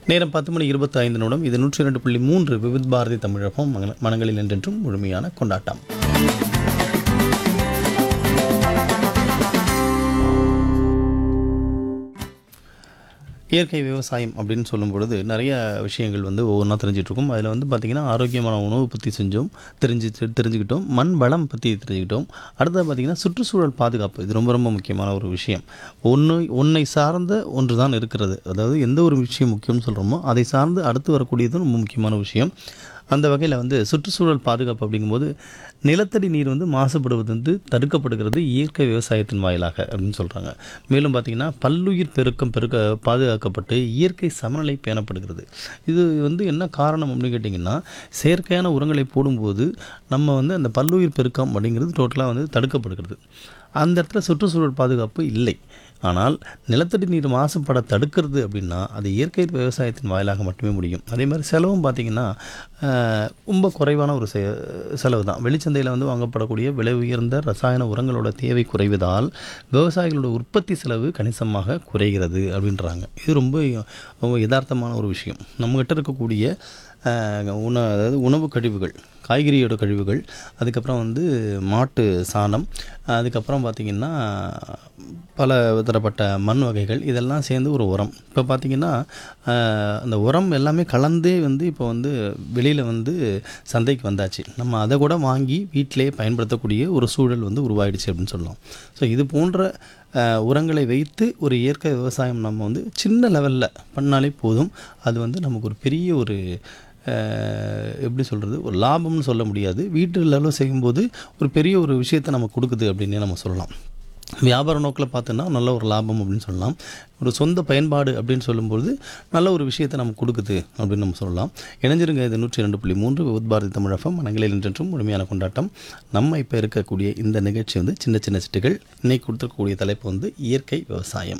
நேரம் பத்து மணி இருபத்தி ஐந்து நிமிடம் இது நூற்றி இரண்டு புள்ளி மூன்று விவித் பாரதி தமிழகம் மங்கள- மனங்களில் என்றென்றும் முழுமையான கொண்டாட்டம் இயற்கை விவசாயம் அப்படின்னு சொல்லும் பொழுது நிறைய விஷயங்கள் வந்து ஒவ்வொன்றா தெரிஞ்சிட்டு இருக்கும் அதில் வந்து பார்த்திங்கன்னா ஆரோக்கியமான உணவு பற்றி செஞ்சோம் தெரிஞ்சு தெரிஞ்சுக்கிட்டோம் மண் வளம் பற்றி தெரிஞ்சுக்கிட்டோம் அடுத்தது பார்த்திங்கன்னா சுற்றுச்சூழல் பாதுகாப்பு இது ரொம்ப ரொம்ப முக்கியமான ஒரு விஷயம் ஒன்று ஒன்றை சார்ந்த ஒன்று தான் இருக்கிறது அதாவது எந்த ஒரு விஷயம் முக்கியம்னு சொல்கிறோமோ அதை சார்ந்து அடுத்து வரக்கூடியது ரொம்ப முக்கியமான விஷயம் அந்த வகையில் வந்து சுற்றுச்சூழல் பாதுகாப்பு அப்படிங்கும்போது நிலத்தடி நீர் வந்து மாசுபடுவது வந்து தடுக்கப்படுகிறது இயற்கை விவசாயத்தின் வாயிலாக அப்படின்னு சொல்கிறாங்க மேலும் பார்த்திங்கன்னா பல்லுயிர் பெருக்கம் பெருக்க பாதுகாக்கப்பட்டு இயற்கை சமநிலை பேணப்படுகிறது இது வந்து என்ன காரணம் அப்படின்னு கேட்டிங்கன்னா செயற்கையான உரங்களை போடும்போது நம்ம வந்து அந்த பல்லுயிர் பெருக்கம் அப்படிங்கிறது டோட்டலாக வந்து தடுக்கப்படுகிறது அந்த இடத்துல சுற்றுச்சூழல் பாதுகாப்பு இல்லை ஆனால் நிலத்தடி நீர் மாசுபட தடுக்கிறது அப்படின்னா அது இயற்கை விவசாயத்தின் வாயிலாக மட்டுமே முடியும் அதே மாதிரி செலவும் பார்த்திங்கன்னா ஆஹ், ரொம்ப குறைவான ஒரு செ செலவு தான் வெளிச்சந்தையில் வந்து வாங்கப்படக்கூடிய விலை உயர்ந்த ரசாயன உரங்களோட தேவை குறைவதால் விவசாயிகளோட உற்பத்தி செலவு கணிசமாக குறைகிறது அப்படின்றாங்க இது ரொம்ப ரொம்ப யதார்த்தமான ஒரு விஷயம் நம்மகிட்ட இருக்கக்கூடிய ஆஹ், உண அதாவது உணவு கழிவுகள் காய்கறியோட கழிவுகள் அதுக்கப்புறம் வந்து மாட்டு சாணம் அதுக்கப்புறம் பார்த்திங்கன்னா பல தரப்பட்ட மண் வகைகள் இதெல்லாம் சேர்ந்து ஒரு உரம் இப்போ பார்த்திங்கன்னா ஆஹ், அந்த உரம் எல்லாமே கலந்தே வந்து இப்போ வந்து வெளியில் வந்து சந்தைக்கு வந்தாச்சு நம்ம அதை கூட வாங்கி வீட்டிலே பயன்படுத்தக்கூடிய ஒரு சூழல் வந்து உருவாயிடுச்சு அப்படின்னு சொல்லலாம் ஸோ இது போன்ற ஆஹ், உரங்களை வைத்து ஒரு இயற்கை விவசாயம் நம்ம வந்து சின்ன லெவலில் பண்ணாலே போதும் அது வந்து நமக்கு ஒரு பெரிய ஒரு ஆஹ், எப்படி சொல்கிறது ஒரு லாபம்னு சொல்ல முடியாது வீட்டு லெவலில் செய்யும்போது ஒரு பெரிய ஒரு விஷயத்தை நமக்கு கொடுக்குது அப்படின்னே நம்ம சொல்லலாம் வியாபார நோக்கில் பார்த்தோன்னா நல்ல ஒரு லாபம் அப்படின்னு சொல்லலாம் ஒரு சொந்த பயன்பாடு அப்படின்னு சொல்லும்போது நல்ல ஒரு விஷயத்தை நமக்கு கொடுக்குது அப்படின்னு நம்ம சொல்லலாம் இணைஞ்சிருங்க இது நூற்றி ரெண்டு புள்ளி மூன்று விபத் பாரதி தமிழகம் மனங்களில் என்றென்றும் முழுமையான கொண்டாட்டம் நம்ம இப்போ இருக்கக்கூடிய இந்த நிகழ்ச்சி வந்து சின்ன சின்ன சிட்டுகள் இன்னைக்கு கொடுத்துருக்கக்கூடிய தலைப்பு வந்து இயற்கை விவசாயம்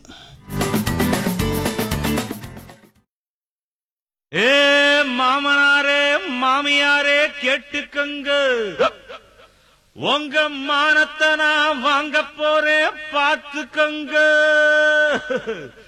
ஏ மாமனாரே மாமியாரே கேட்டுக்கங்க உங்க மானத்தை நான் வாங்க போறேன் பார்த்துக்கங்க